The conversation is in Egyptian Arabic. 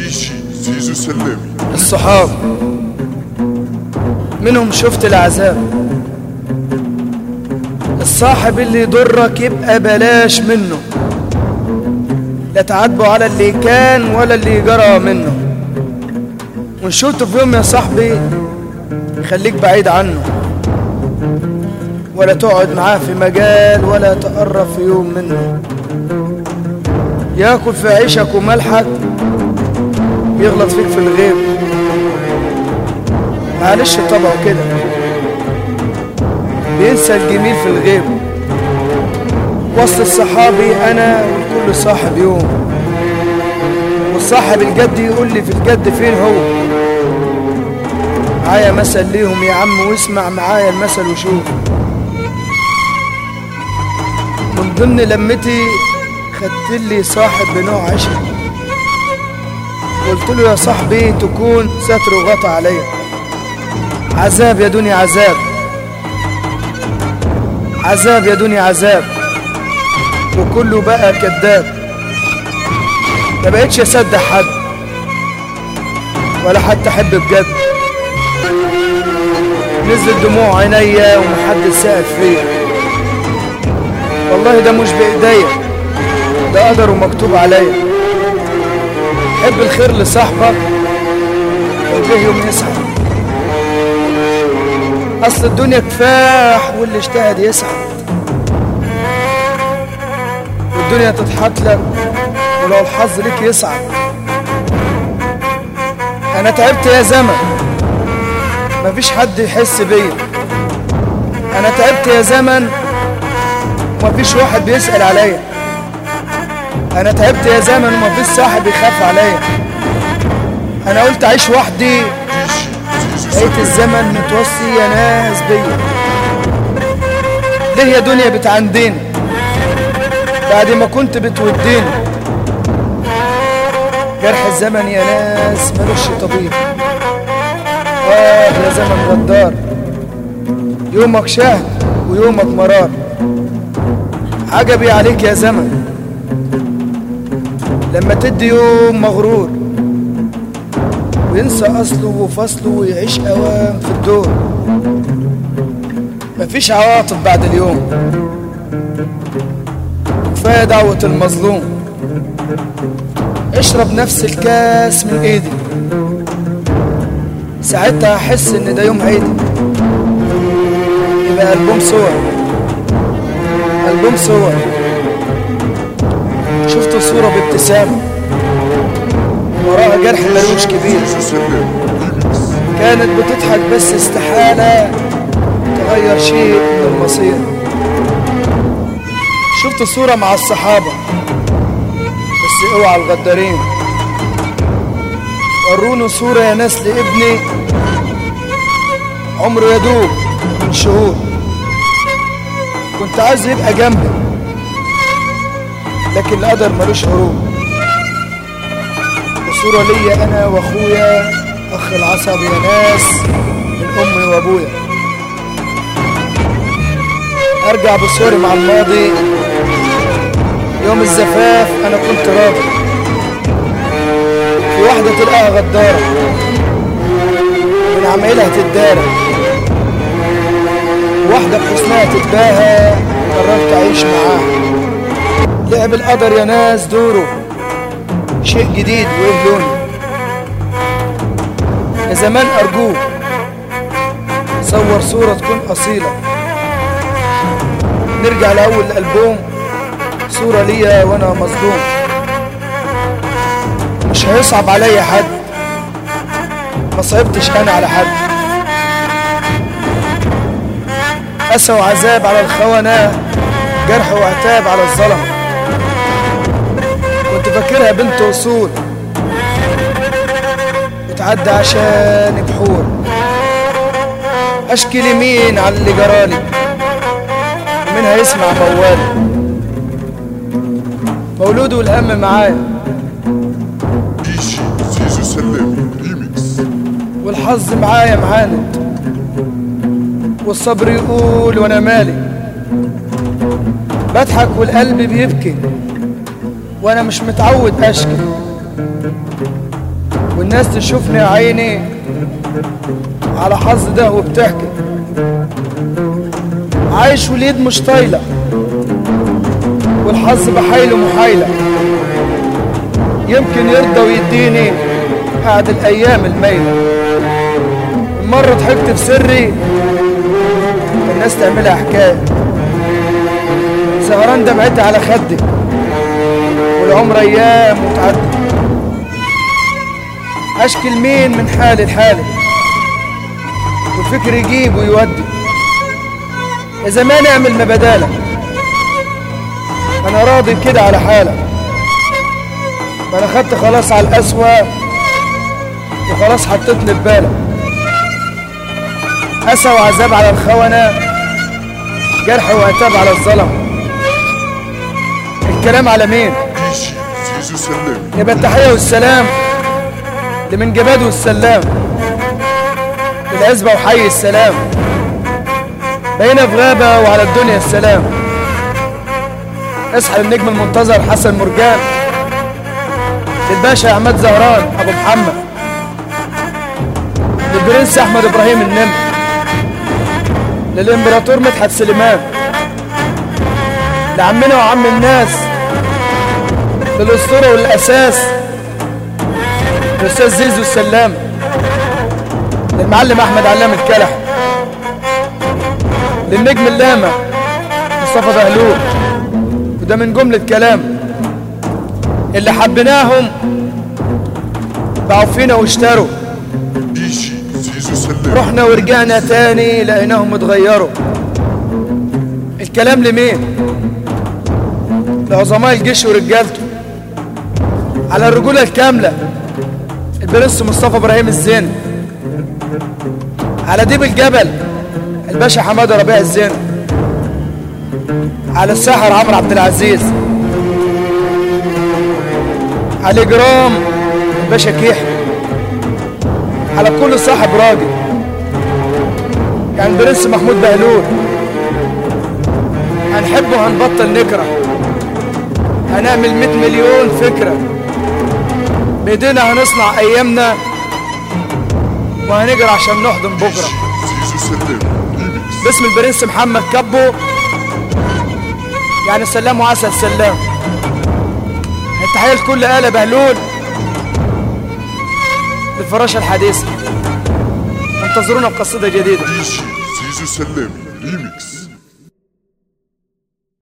ديجي زيزو سلامي الصحاب منهم شفت العذاب الصاحب اللي يضرك يبقى بلاش منه لا تعاتبه على اللي كان ولا اللي جرى منه وان شفته في يوم يا صاحبي خليك بعيد عنه ولا تقعد معاه في مجال ولا تقرب في يوم منه ياكل في عيشك وملحك يغلط فيك في الغيب معلش طبعه كده بينسى الجميل في الغيب وسط الصحابي انا والكل صاحب يوم والصاحب الجد يقول لي في الجد فين هو معايا مثل ليهم يا عم واسمع معايا المثل وشوف من ضمن لمتي خدت لي صاحب بنوع عشق قلت له يا صاحبي تكون ستر وغطى عليا عذاب يا دنيا عذاب عذاب يا دنيا عذاب وكله بقى كذاب ما بقتش اصدق حد ولا حتى احب بجد نزلت دموع عينيا ومحدش سأل فيا والله ده مش بايديا ده قدر ومكتوب عليا حب الخير لصاحبك وجه يوم يسعد اصل الدنيا كفاح واللي اجتهد يسعد والدنيا تضحك لك ولو الحظ ليك يسعد انا تعبت يا زمن مفيش حد يحس بيا انا تعبت يا زمن ومفيش واحد بيسأل عليا انا تعبت يا زمن ومفيش صاحب يخاف عليا انا قلت اعيش وحدي لقيت الزمن متوصي يا ناس بيا ليه يا دنيا بتعنديني بعد ما كنت بتوديني جرح الزمن يا ناس ملوش طبيب اه يا زمن غدار يومك شهد ويومك مرار عجبي عليك يا زمن لما تدي يوم مغرور وينسى اصله وفصله ويعيش اوام في الدور مفيش عواطف بعد اليوم كفايه دعوه المظلوم اشرب نفس الكاس من ايدي ساعتها احس ان ده يوم عيدي يبقى البوم صور البوم صور شفت صوره بابتسامه وراها جرح ملوش كبير زيزو سلامي ريميكس كانت بتضحك بس استحالة تغير شيء من المصير شفت صورة مع الصحابة بس اوعى الغدارين وروني صورة يا ناس لابني عمره يدوب من شهور كنت عايز يبقى جنبي لكن القدر ملوش هروب وصورة ليا أنا وأخويا أخ العصب يا ناس من أمي وأبويا أرجع بصوري مع الماضي يوم الزفاف أنا كنت راضي في واحدة تلقاها غدارة من عمايلها تتدارى واحدة بحسنها تتباهى قررت أعيش معاها لعب القدر يا ناس دوره شيء جديد وإيه لونه يا زمان أرجوك صور صورة تكون أصيلة نرجع لأول الألبوم صورة ليا وأنا مصدوم مش هيصعب عليا حد ما صعبتش أنا على حد أسى وعذاب على الخونة جرح وعتاب على الظلم كنت فاكرها بنت أصول بتعدي عشان بحور اشكي لمين على اللي جرالي ومنها يسمع موالي مولود والهم معايا ديجي زيزو سلامي ريميكس والحظ معايا معاند والصبر يقول وانا مالي بضحك والقلب بيبكي وانا مش متعود اشكي والناس تشوفني يا عيني على حظ ده وبتحكي عايش واليد مش طايلة والحظ بحايله محايلة يمكن يرضى ويديني بعد الأيام المايلة مرة ضحكت في سري الناس تعملها حكاية سهران دمعتي على خدي والعمر أيام وتعدي أشكي لمين من حالي لحالي والفكر يجيب ويودي يا زمان اعمل ما بدالك انا راضي كده على حالك ما انا خدت خلاص على القسوة وخلاص حطيتني في بالك أسى وعذاب على الخونة جرح وعتاب على الظلم الكلام على مين ديجي زيزو سلامي يبقى التحية والسلام لمن جباد والسلام للعزبة وحي السلام بقينا في غابة وعلى الدنيا السلام اصحى النجم المنتظر حسن مرجان للباشا عماد زهران ابو محمد للبرنس احمد ابراهيم النمر للامبراطور مدحت سليمان لعمنا وعم الناس للاسطوره والاساس الاستاذ زيزو السلام للمعلم احمد علام الكلح للنجم اللامع مصطفى بهلول وده من جملة كلام اللي حبيناهم باعوا فينا واشتروا ديجي زيزو سلامي رحنا ورجعنا تاني لقيناهم اتغيروا الكلام لمين لعظماء الجيش ورجالته على الرجولة الكاملة البرنس مصطفى ابراهيم الزين على ديب الجبل الباشا حماده ربيع الزين على الساحر عمرو عبد العزيز على جرام الباشا كيح على كل صاحب راجل يعني البرنس محمود بهلول هنحبه هنبطل نكره هنعمل 100 مليون فكره بايدينا هنصنع ايامنا وهنجري عشان نحضن بكره زيزو سلامي ريميكس باسم البرنس محمد كبو يعني سلام وعسل سلام التحية لكل آلة بهلول للفراشة الحديثة انتظرونا بقصيدة جديدة ديجي زيزو سلامي